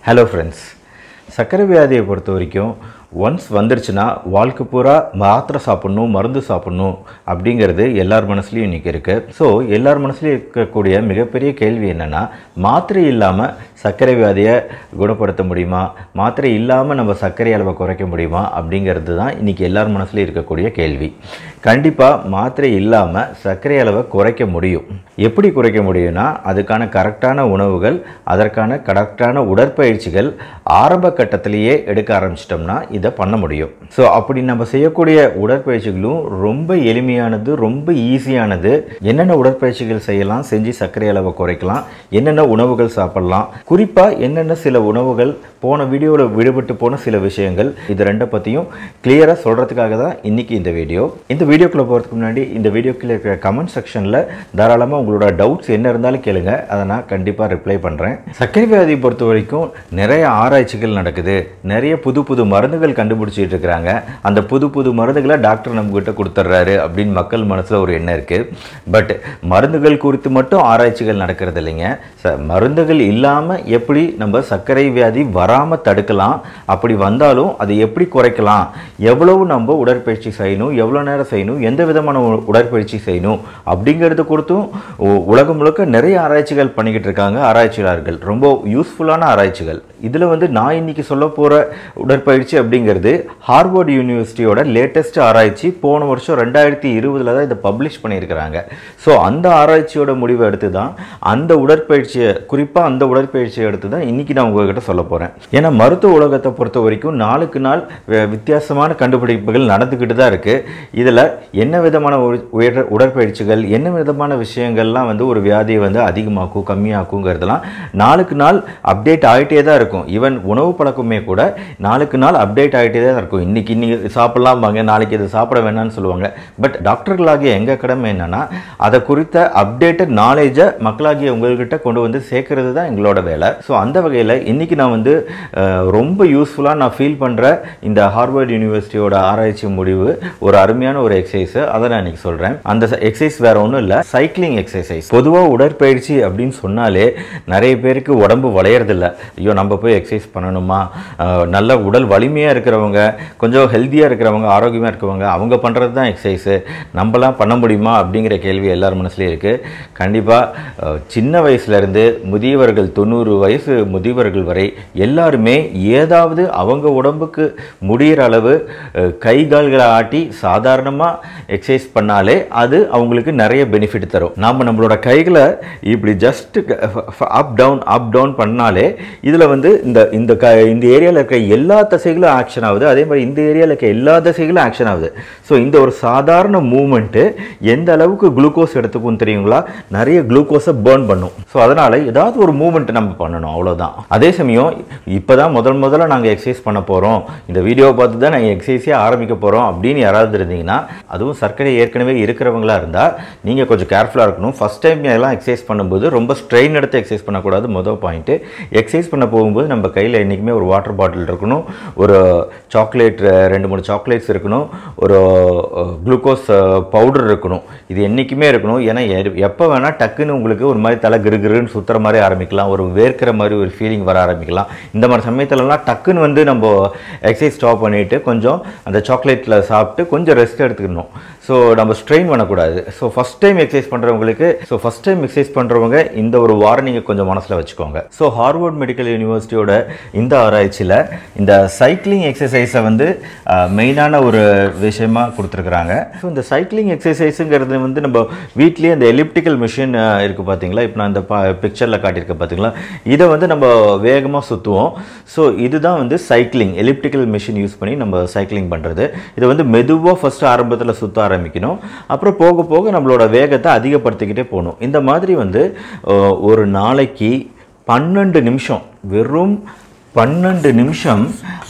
hello friends சர்க்கரை வியாதியை பொறுத்த வரைக்கும் ஒன்ஸ் வந்துருச்சுன்னா வாழ்க்கை பூரா மாத்திரை சாப்பிட்ணும் மருந்து சாப்பிட்ணும் அப்படிங்கிறது எல்லார் மனசுலையும் இன்றைக்கி இருக்குது ஸோ எல்லார் மனசுலையும் இருக்கக்கூடிய மிகப்பெரிய கேள்வி என்னென்னா மாத்திரை இல்லாமல் சர்க்கரை வியாதியை குணப்படுத்த முடியுமா மாத்திரை இல்லாமல் நம்ம சர்க்கரை அளவை குறைக்க முடியுமா அப்படிங்கிறது தான் இன்றைக்கி எல்லார் மனசுலையும் இருக்கக்கூடிய கேள்வி கண்டிப்பாக மாத்திரை இல்லாமல் சர்க்கரை அளவை குறைக்க முடியும் எப்படி குறைக்க முடியும்னா அதுக்கான கரெக்டான உணவுகள் அதற்கான கரெக்டான உடற்பயிற்சிகள் ஆரம்ப கட்டத்திலேயே எடுக்க ஆரம்பிச்சிட்டோம்னா இதை பண்ண முடியும் ஸோ அப்படி நம்ம செய்யக்கூடிய உடற்பயிற்சிகளும் ரொம்ப எளிமையானது ரொம்ப ஈஸியானது என்னென்ன உடற்பயிற்சிகள் செய்யலாம் செஞ்சு சர்க்கரை அளவை குறைக்கலாம் என்னென்ன உணவுகள் சாப்பிடலாம் குறிப்பாக என்னென்ன சில உணவுகள் போன வீடியோவில் விடுபட்டு போன சில விஷயங்கள் இது ரெண்டை பற்றியும் கிளியராக சொல்கிறதுக்காக தான் இன்றைக்கி இந்த வீடியோ இந்த வீடியோக்குள்ளே போகிறதுக்கு முன்னாடி இந்த வீடியோக்குள்ளே இருக்கிற கமெண்ட் செக்ஷனில் தாராளமாக உங்களோட டவுட்ஸ் என்ன இருந்தாலும் கேளுங்க அதை நான் கண்டிப்பாக ரிப்ளை பண்ணுறேன் சர்க்கரை வியாதியை பொறுத்த வரைக்கும் நிறைய ஆராய்ச்சிகள் நடக்குது நிறைய புது புது மருந்துகள் கண்டுபிடிச்சிட்டு இருக்கிறாங்க அந்த புது புது மருந்துகளை டாக்டர் நம்மகிட்ட கொடுத்துட்றாரு அப்படின்னு மக்கள் மனசில் ஒரு எண்ணம் இருக்குது பட் மருந்துகள் குறித்து மட்டும் ஆராய்ச்சிகள் நடக்கிறது இல்லைங்க ச மருந்துகள் இல்லாமல் எப்படி நம்ம சர்க்கரை வியாதி வராமல் தடுக்கலாம் அப்படி வந்தாலும் அதை எப்படி குறைக்கலாம் எவ்வளவு நம்ம உடற்பயிற்சி செய்யணும் எவ்வளோ நேரம் செய்யணும் எந்த விதமான உ- உடற்பயிற்சி செய்யணும் அப்படிங்கிறது குறித்தும் உ- உலகம் முழுக்க நிறைய ஆராய்ச்சிகள் பண்ணிக்கிட்டு இருக்காங்க ஆராய்ச்சியாளர்கள் ரொம்ப யூஸ்ஃபுல்லான ஆராய்ச்சிகள் இதில் வந்து நான் இன்னைக்கு சொல்ல போகிற உடற்பயிற்சி அப்படிங்கிறது ஹார்வர்ட் யூனிவர்சிட்டியோட லேட்டஸ்ட் ஆராய்ச்சி போன வருஷம் ரெண்டாயிரத்தி இருபதில் தான் இதை பப்ளிஷ் பண்ணியிருக்கிறாங்க ஸோ அந்த ஆராய்ச்சியோட முடிவை எடுத்து தான் அந்த உடற்பயிற்சியை குறிப்பாக அந்த உடற்பயிற்சியை எடுத்து தான் இன்னைக்கு நான் உங்ககிட்ட சொல்ல போகிறேன் ஏன்னா மருத்துவ உலகத்தை பொறுத்த வரைக்கும் நாளுக்கு நாள் வே- வித்தியாசமான கண்டுபிடிப்புகள் நடந்துக்கிட்டு தான் இருக்குது இதில் என்ன விதமான உ- உயர் உடற்பயிற்சிகள் என்ன விதமான விஷயங்கள்லாம் வந்து ஒரு வியாதியை வந்து அதிகமாக்கும் கம்மியாக்குங்கிறதெல்லாம் நாளுக்கு நாள் அப்டேட் ஆகிட்டே தான் இருக்கும் ஈவன் உணவு பழக்கமே கூட நாளுக்கு நாள் அப்டேட் ஆகிட்டே தான் இருக்கும் இன்னைக்கு இன்னைக்கு சாப்பிட்லாம்பாங்க நாளைக்கு இது சாப்பிட வேணாம்னு சொல்லுவாங்க பட் டாக்டர்களாகிய எங்கள் கடமை என்னன்னா அதை குறித்த அப்டேட்டட் நாலேஜை மக்களாகிய உங்கள்கிட்ட கொண்டு வந்து சேர்க்கறது தான் எங்களோட வேலை ஸோ அந்த வகையில் இன்னைக்கு நான் வந்து அஹ், ரொம்ப யூஸ்ஃபுல்லாக நான் ஃபீல் பண்ணுற இந்த ஹார்வர்ட் யூனிவர்சிட்டியோட ஆராய்ச்சி முடிவு ஒரு அருமையான ஒரு எக்ஸசைஸ் அதை நான் இன்னைக்கு சொல்கிறேன் அந்த எக்ஸசைஸ் வேற ஒன்றும் இல்லை சைக்கிளிங் எக்ஸசைஸ் பொதுவாக உடற்பயிற்சி அப்படின்னு சொன்னாலே நிறைய பேருக்கு உடம்பு வளையறதில்ல ஐயோ நம்ம போய் எக்ஸசைஸ் பண்ணணுமா அஹ், நல்ல உடல் வலிமையாக இருக்கிறவங்க கொஞ்சம் ஹெல்த்தியாக இருக்கிறவங்க ஆரோக்கியமாக இருக்கிறவங்க அவங்க பண்ணுறது தான் எக்ஸசைஸு நம்மலாம் பண்ண முடியுமா அப்படிங்கிற கேள்வி எல்லார் மனசுலையும் இருக்குது கண்டிப்பாக சின்ன வயசுலேருந்து முதியவர்கள் தொண்ணூறு வயசு முதியவர்கள் வரை எல்லாருமே ஏதாவது அவங்க உடம்புக்கு முடிகிற அளவு அஹ், கை கால்களை ஆட்டி சாதாரணமாக எக்ஸசைஸ் பண்ணாலே அது அவங்களுக்கு நிறைய பெனிஃபிட் தரும் நாம் நம்மளோட கைகளை இப்படி just up down up down பண்ணாலே இதில் வந்து இந்த இந்த க இந்த ஏரியாவில் இருக்க எல்லா தசைகளும் ஆக்ஷன் ஆகுது அதே மாதிரி இந்த ஏரியாவில் இருக்க எல்லா தசைகளும் ஆக்ஷன் ஆகுது ஸோ இந்த ஒரு சாதாரண மூமெண்ட்டு எந்த அளவுக்கு குளுக்கோஸ் எடுத்துக்கும் தெரியுங்களா நிறைய குளுக்கோஸை பேர்ன் பண்ணும் ஸோ அதனால் ஏதாவது ஒரு மூமெண்ட் நம்ம பண்ணணும் அவ்வளோதான் அதே சமயம் இப்போ தான் முதல் முதல்ல நாங்கள் எக்ஸசைஸ் பண்ண போகிறோம் இந்த வீடியோவை பார்த்து தான் நாங்கள் எக்ஸசைஸே ஆரம்பிக்க போகிறோம் அப்படின்னு யாராவது இருந்தீங்கன்னா அதுவும் சர்க்கரை ஏற்கனவே இருக்கிறவங்களா இருந்தால் நீங்கள் கொஞ்சம் கேர்ஃபுல்லாக இருக்கணும் ஃபஸ்ட் டைம் எல்லாம் எக்ஸசைஸ் பண்ணும்போது ரொம்ப ஸ்ட்ரெயின் எடுத்து எக்ஸசைஸ் பண்ணக்கூடாது மொதல் பாயிண்ட்டு எக்ஸசைஸ் பண்ண போகும்போது நம்ம கையில் என்றைக்குமே ஒரு வாட்டர் பாட்டில் இருக்கணும் ஒரு சாக்லேட் ரெண்டு மூணு சாக்லேட்ஸ் இருக்கணும் ஒரு குளுக்கோஸ் பவுடர் இருக்கணும் இது என்றைக்குமே இருக்கணும் ஏன்னா எ- எப்போ வேணால் டக்குன்னு உங்களுக்கு ஒரு மாதிரி தலை கிருகிருன்னு சுற்றுற மாதிரி ஆரம்பிக்கலாம் ஒரு வேர்க்கிற மாதிரி ஒரு ஃபீலிங் வர ஆரம்பிக்கலாம் இந்த மாதிரி சமயத்துலலாம் டக்குன்னு வந்து நம்ம எக்ஸசைஸ் ஸ்டாப் பண்ணிவிட்டு கொஞ்சம் அந்த சாக்லேட்டில் சாப்பிட்டு கொஞ்சம் ரெஸ்ட் எடுத்துக்கணும் ஸோ நம்ம ஸ்ட்ரெயின் பண்ணக்கூடாது ஸோ ஃபஸ்ட் டைம் எக்ஸசைஸ் பண்ணுறவங்களுக்கு ஸோ ஃபஸ்ட் டைம் எக்ஸசைஸ் பண்ணுறவங்க இந்த ஒரு வாரம் நீங்கள் கொஞ்சம் மனசில் வச்சுக்கோங்க ஸோ ஹார்வர்ட் மெடிக்கல் யூனிவர்சிட்டியோட இந்த ஆராய்ச்சியில் இந்த சைக்கிளிங் எக்ஸசைஸை வந்து மெயினான ஒரு விஷயமா கொடுத்துருக்குறாங்க ஸோ இந்த சைக்கிளிங் எக்ஸசைஸுங்கிறது வந்து நம்ம வீட்லேயே இந்த எலிப்டிக்கல் மிஷின் இருக்குது பார்த்தீங்களா இப்போ நான் இந்த பா பிக்சரில் காட்டியிருக்கேன் பார்த்தீங்களா இதை வந்து நம்ம வேகமாக சுற்றுவோம் ஸோ இதுதான் வந்து சைக்கிளிங் எலிப்டிக்கல் மிஷின் யூஸ் பண்ணி நம்ம சைக்கிளிங் பண்ணுறது இதை வந்து மெதுவாக ஃபஸ்ட்டு ஆரம்பத்தில் சுற்ற ஆரம்பிக்கணும் அப்புறம் போக போக நம்மளோட வேகத்தை அதிகப்படுத்திக்கிட்டே போகணும் இந்த மாதிரி வந்து அஹ், ஒரு நாளைக்கு பன்னெண்டு நிமிஷம் வெறும் பன்னெண்டு நிமிஷம்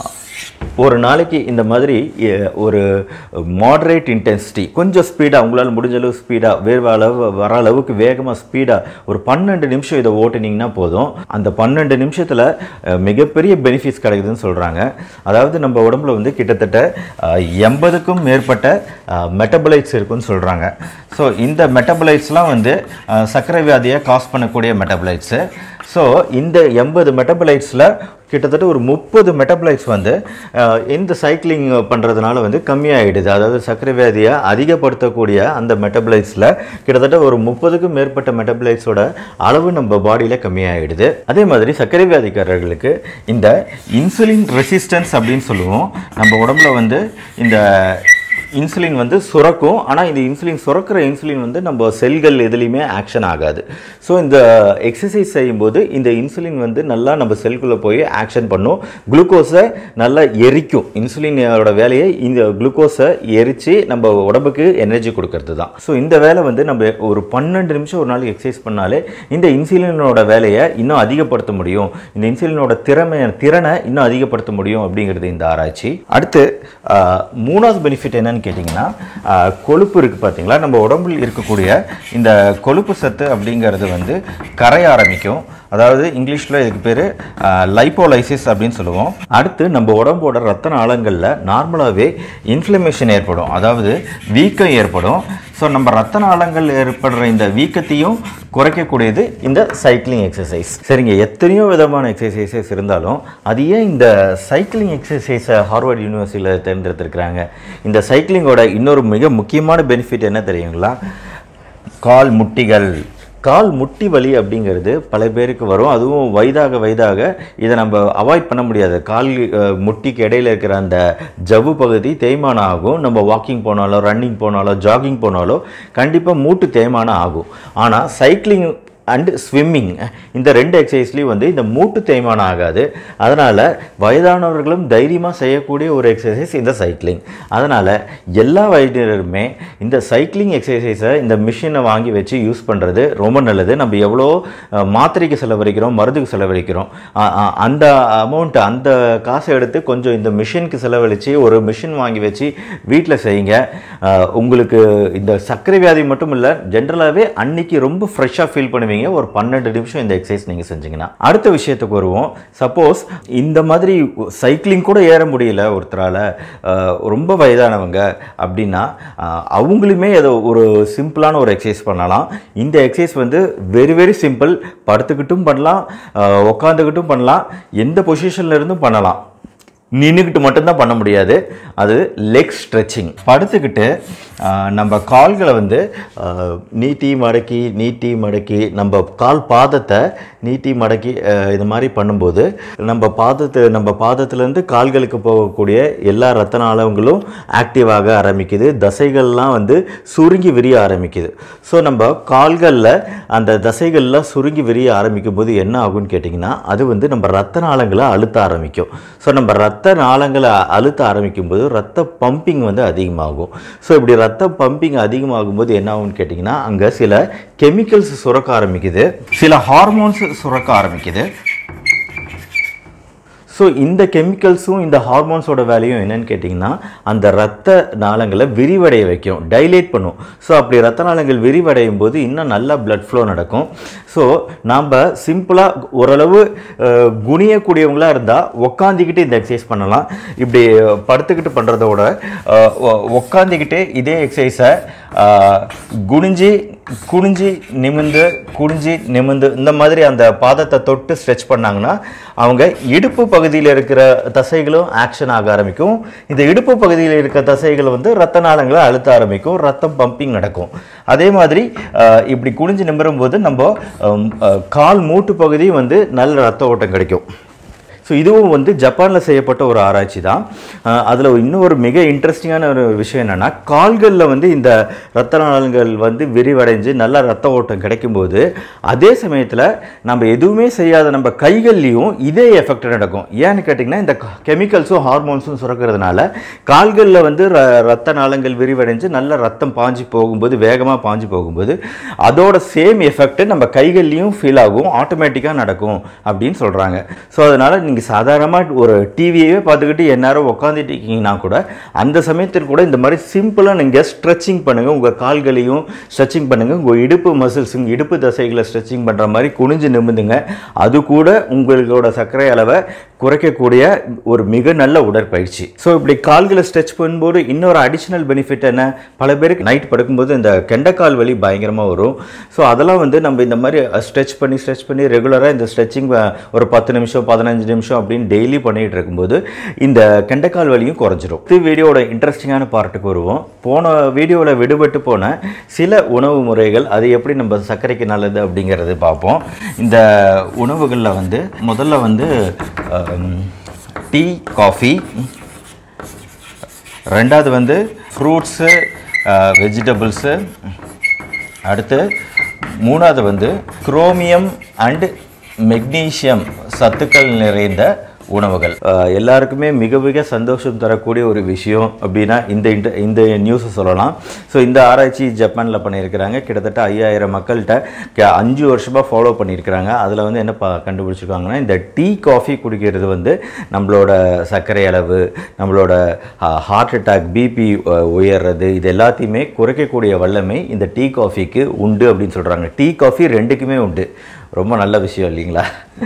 ஒரு நாளைக்கு இந்த மாதிரி எ- ஒரு மாடரேட் இன்டென்சிட்டி கொஞ்சம் ஸ்பீடாக உங்களால் முடிஞ்ச அளவு ஸ்பீடாக வேறு அளவு வர அளவுக்கு வேகமாக ஸ்பீடாக ஒரு பன்னெண்டு நிமிஷம் இதை ஓட்டுனீங்கன்னா போதும் அந்த பன்னெண்டு நிமிஷத்தில் மிகப்பெரிய பெனிஃபிட்ஸ் கிடைக்குதுன்னு சொல்கிறாங்க அதாவது நம்ம உடம்புல வந்து கிட்டத்தட்ட அஹ், எண்பதுக்கும் மேற்பட்ட மெட்டபலைட்ஸ் இருக்குன்னு சொல்கிறாங்க ஸோ இந்த மெட்டபலைட்ஸ்லாம் வந்து அஹ், சர்க்கரை வியாதியை காஸ் பண்ணக்கூடிய மெட்டபலைட்ஸு ஸோ இந்த எண்பது மெட்டபலைட்ஸில் கிட்டத்தட்ட ஒரு முப்பது மெட்டபலைட்ஸ் வந்து அஹ், இந்த சைக்கிளிங் பண்ணுறதுனால வந்து கம்மியாயிடுது அதாவது சர்க்கரை வியாதியை அதிகப்படுத்தக்கூடிய அந்த மெட்டபலைட்ஸில் கிட்டத்தட்ட ஒரு முப்பதுக்கும் மேற்பட்ட மெட்டபலைட்ஸோட அளவு நம்ம பாடியில் கம்மியாயிடுது அதே மாதிரி சர்க்கரை வியாதிக்காரர்களுக்கு இந்த இன்சுலின் ரெசிஸ்டன்ஸ் அப்படின்னு சொல்லுவோம் நம்ம உடம்புல வந்து இந்த இன்சுலின் வந்து சுரக்கும் ஆனால் இந்த இன்சுலின் சுரக்கிற இன்சுலின் வந்து நம்ம செல்கள் எதுலேயுமே ஆக்ஷன் ஆகாது ஸோ இந்த எக்ஸசைஸ் செய்யும்போது இந்த இன்சுலின் வந்து நல்லா நம்ம செல்குள்ளே போய் ஆக்ஷன் பண்ணும் குளுக்கோஸை நல்லா எரிக்கும் இன்சுலினோட வேலையை இந்த குளுக்கோஸை எரித்து நம்ம உடம்புக்கு எனர்ஜி கொடுக்கறது தான் ஸோ இந்த வேலை வந்து நம்ம ஒரு பன்னெண்டு நிமிஷம் ஒரு நாளைக்கு எக்ஸசைஸ் பண்ணாலே இந்த இன்சுலினோட வேலையை இன்னும் அதிகப்படுத்த முடியும் இந்த இன்சுலினோட திறமை திறனை இன்னும் அதிகப்படுத்த முடியும் அப்படிங்கிறது இந்த ஆராய்ச்சி அடுத்து ஆஹ், மூணாவது பெனிஃபிட் என்னன்னு கேட்டிங்கன்னா ஆஹ், கொழுப்பு இருக்குது பார்த்தீங்களா நம்ம உடம்பில் இருக்கக்கூடிய இந்த கொழுப்பு சத்து அப்படிங்கிறது வந்து கரைய ஆரம்பிக்கும் அதாவது இங்கிலீஷில் இதுக்கு பேர் லைப்போலைசிஸ் அப்படின்னு சொல்லுவோம் அடுத்து நம்ம உடம்போட ரத்த நாளங்களில் நார்மலாகவே இன்ஃப்ளமேஷன் ஏற்படும் அதாவது வீக்கம் ஏற்படும் ஸோ நம்ம ரத்த நாளங்கள் ஏற்படுற இந்த வீக்கத்தையும் குறைக்கக்கூடியது இந்த சைக்கிளிங் எக்ஸசைஸ் சரிங்க எத்தனையோ விதமான எக்ஸசைசஸ் இருந்தாலும் அது ஏன் இந்த சைக்கிளிங் எக்ஸசைஸை ஹார்வர்ட் யூனிவர்சிட்டியில் தேர்ந்தெடுத்திருக்கிறாங்க இந்த சைக்கிளிங்கோட இன்னொரு மிக முக்கியமான பெனிஃபிட் என்ன தெரியுங்களா கால் முட்டிகள் கால் முட்டி வலி அப்படிங்கிறது பல பேருக்கு வரும் அதுவும் வயதாக வயதாக இதை நம்ம அவாய்ட் பண்ண முடியாது கால் அஹ், முட்டிக்கு இடையில இருக்கிற அந்த ஜவ்வு பகுதி தேய்மானம் ஆகும் நம்ம வாக்கிங் போனாலோ ரன்னிங் போனாலோ ஜாகிங் போனாலோ கண்டிப்பாக மூட்டு தேய்மானம் ஆகும் ஆனால் சைக்கிளிங் அண்ட் ஸ்விம்மிங் இந்த ரெண்டு எக்ஸசைஸ்லேயும் வந்து இந்த மூட்டு தேய்மானம் ஆகாது அதனால் வயதானவர்களும் தைரியமாக செய்யக்கூடிய ஒரு எக்ஸசைஸ் இந்த சைக்கிளிங் அதனால் எல்லா வயதினருமே இந்த சைக்கிளிங் எக்ஸசைஸை இந்த மிஷினை வாங்கி வச்சு யூஸ் பண்ணுறது ரொம்ப நல்லது நம்ம எவ்வளோ அஹ், மாத்திரைக்கு செலவழிக்கிறோம் மருந்துக்கு செலவழிக்கிறோம் அ- அ- அந்த அமௌண்ட் அந்த காசை எடுத்து கொஞ்சம் இந்த மிஷினுக்கு செலவழித்து ஒரு மிஷின் வாங்கி வச்சு வீட்டில் செய்யுங்க அஹ், உங்களுக்கு இந்த சர்க்கரை வியாதி மட்டும் இல்லை ஜென்ரலாகவே அன்னைக்கு ரொம்ப ஃப்ரெஷ்ஷாக ஃபீல் பண்ணுவீங்க ஒரு பன்னெண்டு நிமிஷம் இந்த எக்ஸசைஸ் நீங்கள் செஞ்சீங்கன்னா அடுத்த விஷயத்துக்கு வருவோம் சப்போஸ் இந்த மாதிரி சைக்கிளிங் கூட ஏற முடியல ஒருத்தரால் ரொம்ப வயதானவங்க அப்படின்னா அஹ், அவங்களுமே ஏதோ ஒரு சிம்பிளான ஒரு எக்ஸசைஸ் பண்ணலாம் இந்த எக்ஸசைஸ் வந்து வெரி வெரி சிம்பிள் படுத்துக்கிட்டும் பண்ணலாம் அஹ், உக்காந்துக்கிட்டும் பண்ணலாம் எந்த பொசிஷன்ல இருந்தும் பண்ணலாம் நின்றுக்கிட்டு மட்டும்தான் பண்ண முடியாது அது லெக் ஸ்ட்ரெச்சிங் படுத்துக்கிட்டு ஆஹ், நம்ம கால்களை வந்து ஆஹ், நீட்டி மடக்கி நீட்டி மடக்கி நம்ம கால் பாதத்தை நீட்டி மடக்கி ஆஹ், இது மாதிரி பண்ணும்போது நம்ம பாதத்து நம்ம பாதத்துலேருந்து கால்களுக்கு போகக்கூடிய எல்லா ரத்த நாளங்களும் ஆக்டிவாக ஆரம்பிக்குது தசைகள்லாம் வந்து சுருங்கி விரிய ஆரம்பிக்குது ஸோ நம்ம கால்களில் அந்த தசைகள்லாம் சுருங்கி விரிய ஆரம்பிக்கும் போது என்ன ஆகும்னு கேட்டிங்கன்னா அது வந்து நம்ம ரத்த நாளங்களை அழுத்த ஆரம்பிக்கும் ஸோ நம்ம ரத்த நாளங்களை அழுத்த ஆரம்பிக்கும் போது ரத்த பம்பிங் வந்து அதிகமாகும் ஸோ இப்படி ரத்த பம்பிங் அதிகமாகும் போது என்ன ஆகும்னு கேட்டிங்கன்னா அங்கே சில கெமிக்கல்ஸ் சுரக்க ஆரம்பிக்குது சில ஹார்மோன்ஸ் சுரக்க ஆரம்பிக்குது ஸோ இந்த கெமிக்கல்ஸும் இந்த ஹார்மோன்ஸோட வேலையும் என்னன்னு கேட்டிங்கன்னா அந்த ரத்த நாளங்களை விரிவடைய வைக்கும் டைலேட் பண்ணும் ஸோ அப்படி ரத்த நாளங்கள் விரிவடையும் போது இன்னும் நல்லா blood flow நடக்கும் ஸோ நாம் சிம்பிளாக ஓரளவு அஹ், குனியக்கூடியவங்களா இருந்தால் உக்காந்துக்கிட்டு இந்த எக்ஸசைஸ் பண்ணலாம் இப்படி படுத்துக்கிட்டு பண்ணுறதோட உக்காந்துக்கிட்டே இதே எக்ஸசைஸை குனிஞ்சி குனிஞ்சி நிமிந்து குனிஞ்சி நிமிந்து இந்த மாதிரி அந்த பாதத்தை தொட்டு ஸ்ட்ரெச் பண்ணாங்கன்னா அவங்க இடுப்பு பகுதியில் இருக்கிற தசைகளும் ஆக்ஷன் ஆக ஆரம்பிக்கும் இந்த இடுப்பு பகுதியில் இருக்கிற தசைகள் வந்து ரத்த நாளங்களை அழுத்த ஆரம்பிக்கும் ரத்தம் பம்பிங் நடக்கும் அதே மாதிரி அஹ், இப்படி குனிஞ்சு நிமிரும் போது நம்ம அம், அஹ், கால் மூட்டு பகுதி வந்து நல்ல ரத்த ஓட்டம் கிடைக்கும் ஸோ இதுவும் வந்து ஜப்பானில் செய்யப்பட்ட ஒரு ஆராய்ச்சி தான் அதில் இன்னும் ஒரு மிக இன்ட்ரெஸ்டிங்கான ஒரு விஷயம் என்னென்னா கால்களில் வந்து இந்த ரத்த நாளங்கள் வந்து விரிவடைஞ்சு நல்ல ரத்த ஓட்டம் கிடைக்கும்போது அதே சமயத்தில் நம்ம எதுவுமே செய்யாத நம்ம கைகள்லையும் இதே எஃபெக்ட் நடக்கும் ஏன்னு கேட்டிங்கன்னா இந்த கெமிக்கல்ஸும் ஹார்மோன்ஸும் சுரக்கிறதுனால கால்களில் வந்து ர ரத்த நாளங்கள் விரிவடைஞ்சு நல்ல ரத்தம் பாஞ்சு போகும்போது வேகமாக பாஞ்சு போகும்போது அதோட சேம் எஃபெக்ட் நம்ம கைகள்லையும் ஃபீல் ஆகும் ஆட்டோமேட்டிக்காக நடக்கும் அப்படின்னு சொல்கிறாங்க ஸோ அதனால் நீங்கள் நீங்கள் சாதாரணமாக ஒரு டிவியவே பார்த்துக்கிட்டு எந்நேரம் உட்காந்துட்டு இருக்கீங்கன்னா கூட அந்த சமயத்தில் கூட இந்த மாதிரி சிம்பிளாக நீங்கள் ஸ்ட்ரெச்சிங் பண்ணுங்கள் உங்கள் கால்களையும் ஸ்ட்ரெச்சிங் பண்ணுங்கள் உங்கள் இடுப்பு மசில்ஸ் இடுப்பு தசைகளை ஸ்ட்ரெச்சிங் பண்ணுற மாதிரி குனிஞ்சு நிமிந்துங்க அது கூட உங்களோட சர்க்கரை அளவை குறைக்கக்கூடிய ஒரு மிக நல்ல உடற்பயிற்சி ஸோ இப்படி கால்களை ஸ்ட்ரெச் பண்ணும்போது இன்னொரு அடிஷ்னல் பெனிஃபிட் என்ன பல பேருக்கு நைட் படுக்கும்போது இந்த கெண்டைக்கால் வலி பயங்கரமாக வரும் ஸோ அதெல்லாம் வந்து நம்ம இந்த மாதிரி ஸ்ட்ரெச் பண்ணி ஸ்ட்ரெச் பண்ணி ரெகுலராக இந்த ஸ்ட்ரெச்சிங் ஒரு பத்து நிமிஷம் பதினஞ்சு நிமிஷம் அப்படின்னு டெய்லி பண்ணிகிட்டு இருக்கும்போது இந்த கெண்டைக்கால் வலியும் குறைஞ்சிரும் இது வீடியோட இன்ட்ரெஸ்டிங்கான பார்ட்டுக்கு வருவோம் போன வீடியோவில் விடுபட்டு போன சில உணவு முறைகள் அது எப்படி நம்ம சர்க்கரைக்கு நல்லது அப்படிங்கிறது பார்ப்போம் இந்த உணவுகளில் வந்து முதல்ல வந்து டீ காஃபி ரெண்டாவது வந்து ஃப்ரூட்ஸு வெஜிடபிள்ஸு அடுத்து மூணாவது வந்து குரோமியம் அண்ட் மெக்னீஷியம் சத்துக்கள் நிறைந்த உணவுகள் அஹ், எல்லாருக்குமே மிக மிக சந்தோஷம் தரக்கூடிய ஒரு விஷயம் அப்படின்னா இந்த இந்த இந்த நியூஸை சொல்லலாம் ஸோ இந்த ஆராய்ச்சி ஜப்பானில் பண்ணியிருக்கிறாங்க கிட்டத்தட்ட ஐயாயிரம் மக்கள்கிட்ட க- அஞ்சு வருஷமாக ஃபாலோ பண்ணியிருக்கிறாங்க அதில் வந்து என்ன ப கண்டுபிடிச்சிருக்காங்கன்னா இந்த டீ காஃபி குடிக்கிறது வந்து நம்மளோட சர்க்கரை அளவு நம்மளோட ஹார்ட் அட்டாக் பிபி உயர்றது இது எல்லாத்தையுமே குறைக்கக்கூடிய வல்லமை இந்த டீ காஃபிக்கு உண்டு அப்படின்னு சொல்கிறாங்க டீ காஃபி ரெண்டுக்குமே உண்டு ரொம்ப நல்ல விஷயம் இல்லைங்களா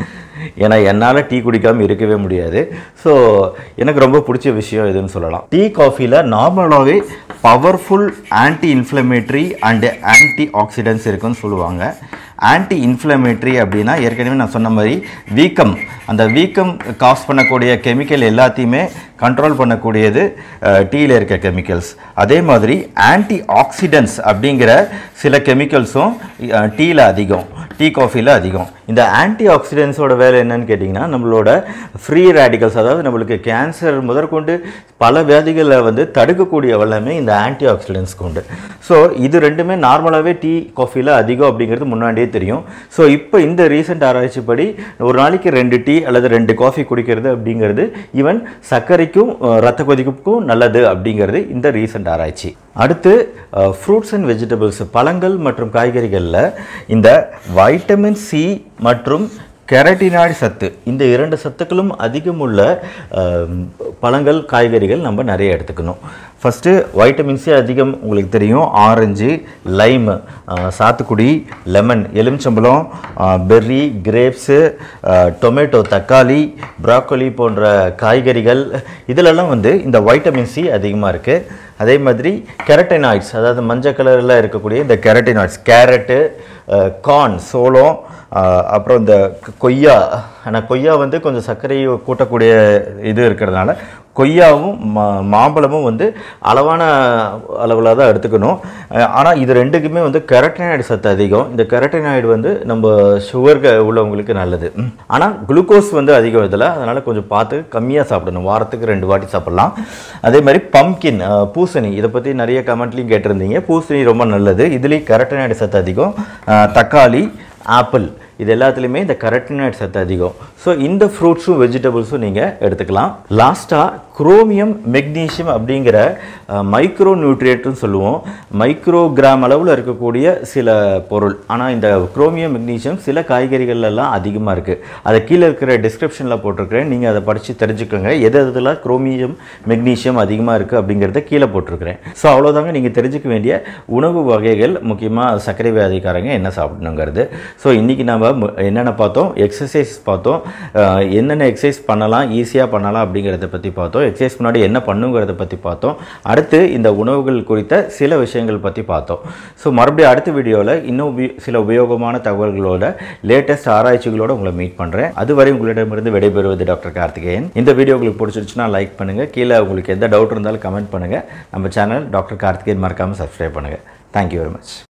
ஏன்னா என்னால் டீ குடிக்காமல் இருக்கவே முடியாது ஸோ எனக்கு ரொம்ப பிடிச்ச விஷயம் எதுன்னு சொல்லலாம் டீ காஃபியில் நார்மலாகவே powerful anti inflammatory and anti oxidants இருக்குன்னு சொல்லுவாங்க ஆன்டி இன்ஃப்ளமேட்ரி அப்படின்னா ஏற்கனவே நான் சொன்ன மாதிரி வீக்கம் அந்த வீக்கம் காஸ் பண்ணக்கூடிய கெமிக்கல் எல்லாத்தையுமே கண்ட்ரோல் பண்ணக்கூடியது டீயில் இருக்க கெமிக்கல்ஸ் அதே மாதிரி ஆன்டி ஆக்சிடென்ட்ஸ் அப்படிங்கிற சில கெமிக்கல்ஸும் டீயில் அதிகம் டீ காஃபியில் அதிகம் இந்த ஆன்டி ஆக்சிடென்ட்ஸோட வேலை என்னன்னு கேட்டிங்கன்னா நம்மளோட ஃப்ரீ ரேடிகல்ஸ் அதாவது நம்மளுக்கு கேன்சர் முதற்கொண்டு பல வியாதிகளை வந்து தடுக்கக்கூடிய வல்லமை இந்த ஆன்டி ஆக்சிடென்ட்ஸ்க்கு உண்டு ஸோ இது ரெண்டுமே நார்மலாகவே டீ காஃபியில் அதிகம் அப்படிங்கிறது முன்னாடியே தெரியும் ஸோ இப்போ இந்த ரீசெண்ட் ஆராய்ச்சிப்படி ஒரு நாளைக்கு ரெண்டு டீ அல்லது ரெண்டு காஃபி குடிக்கிறது அப்படிங்கிறது ஈவன் சர்க்கரைக்கும் அஹ், ரத்த கொதிப்புக்கும் நல்லது அப்படிங்கிறது இந்த ரீசெண்ட் ஆராய்ச்சி அடுத்து ஃப்ரூட்ஸ் அண்ட் வெஜிடபிள்ஸ் பழங்கள் மற்றும் காய்கறிகளில் இந்த வைட்டமின் சி மற்றும் கெரட்டினாய்டு சத்து இந்த இரண்டு சத்துக்களும் அதிகமுள்ள அஹ், பழங்கள் காய்கறிகள் நம்ம நிறைய எடுத்துக்கணும் ஃபஸ்ட்டு வைட்டமின் சி அதிகம் உங்களுக்கு தெரியும் ஆரஞ்சு லைம் சாத்துக்குடி லெமன் எலுமிச்சம்பழம் பெர்ரி கிரேப்ஸு டொமேட்டோ தக்காளி ப்ராக்கோலி போன்ற காய்கறிகள் இதிலெல்லாம் வந்து இந்த வைட்டமின் சி அதிகமாக இருக்குது அதே மாதிரி கெரட்டினாய்ட்ஸ் அதாவது மஞ்சள் கலரில் இருக்கக்கூடிய இந்த கெரட்டினாய்ட்ஸ் கேரட்டு கார்ன் சோளம் அஹ், அப்புறம் இந்த க- கொய்யா ஆனால் கொய்யா வந்து கொஞ்சம் சர்க்கரையை கூட்டக்கூடிய இது இருக்கிறதுனால கொய்யாவும் மா மாம்பழமும் வந்து அளவான அளவில் தான் எடுத்துக்கணும் ஆனால் இது ரெண்டுக்குமே வந்து கெரட்டினாய்டு சத்து அதிகம் இந்த கெரட்டினாய்டு வந்து நம்ம சுகர் உள்ளவங்களுக்கு நல்லது ஆனால் குளுக்கோஸ் வந்து அதிகம் இதில் அதனால் கொஞ்சம் பார்த்து கம்மியாக சாப்பிடணும் வாரத்துக்கு ரெண்டு வாட்டி சாப்பிட்லாம் அதே மாதிரி பம்கின் பூசணி இதை பற்றி நிறைய கமெண்ட்லையும் கேட்டிருந்தீங்க பூசணி ரொம்ப நல்லது இதுலேயும் கெரட்டினாய்டு சத்து அதிகம் அஹ், தக்காளி ஆப்பிள் இது எல்லாத்துலேயுமே இந்த கரெக்டினாய்ட் சத்து அதிகம் ஸோ இந்த ஃப்ரூட்ஸும் வெஜிடபிள்ஸும் நீங்கள் எடுத்துக்கலாம் லாஸ்ட்டாக குரோமியம் மெக்னீஷியம் அப்படிங்கிற மைக்ரோ நியூட்ரியேட்னு சொல்லுவோம் மைக்ரோ கிராம் அளவில் இருக்கக்கூடிய சில பொருள் ஆனால் இந்த குரோமியம் மெக்னீஷியம் சில காய்கறிகள் எல்லாம் அதிகமாக இருக்குது அதை கீழே இருக்கிற டிஸ்கிரிப்ஷனில் போட்டிருக்கிறேன் நீங்கள் அதை படித்து தெரிஞ்சுக்கோங்க எது எதில் குரோமியம் மெக்னீஷியம் அதிகமாக இருக்குது அப்படிங்கிறத கீழே போட்டிருக்கிறேன் ஸோ அவ்வளோதாங்க நீங்கள் தெரிஞ்சுக்க வேண்டிய உணவு வகைகள் முக்கியமாக சர்க்கரை வியாதிக்காரங்க என்ன சாப்பிடணுங்கிறது ஸோ இன்றைக்கி நம்ம மு- என்னென்ன பார்த்தோம் எக்ஸசைஸ் பார்த்தோம் அஹ், என்னென்ன எக்ஸசைஸ் பண்ணலாம் ஈஸியாக பண்ணலாம் அப்படிங்கிறத பற்றி பார்த்தோம் எக்ஸசைஸ் முன்னாடி என்ன பண்ணுங்கிறத பற்றி பார்த்தோம் அடுத்து இந்த உணவுகள் குறித்த சில விஷயங்கள் பற்றி பார்த்தோம் ஸோ மறுபடியும் அடுத்த வீடியோவில் இன்னும் உபயோ- சில உபயோகமான தகவல்களோட லேட்டஸ்ட் ஆராய்ச்சிகளோட உங்களை மீட் பண்ணுறேன் அதுவரை உங்களிடமிருந்து விடைபெறுவது டாக்டர் கார்த்திகேயன் இந்த வீடியோ உங்களுக்கு பிடிச்சிருச்சுன்னா லைக் பண்ணுங்கள் கீழே உங்களுக்கு எந்த டவுட் இருந்தாலும் கமெண்ட் பண்ணுங்கள் நம்ம சேனல் டாக்டர் கார்த்திகேயன் மறக்காமல் சப்ஸ்கிரைப் பண்ணுங்கள் தேங்க்யூ வெரி மச்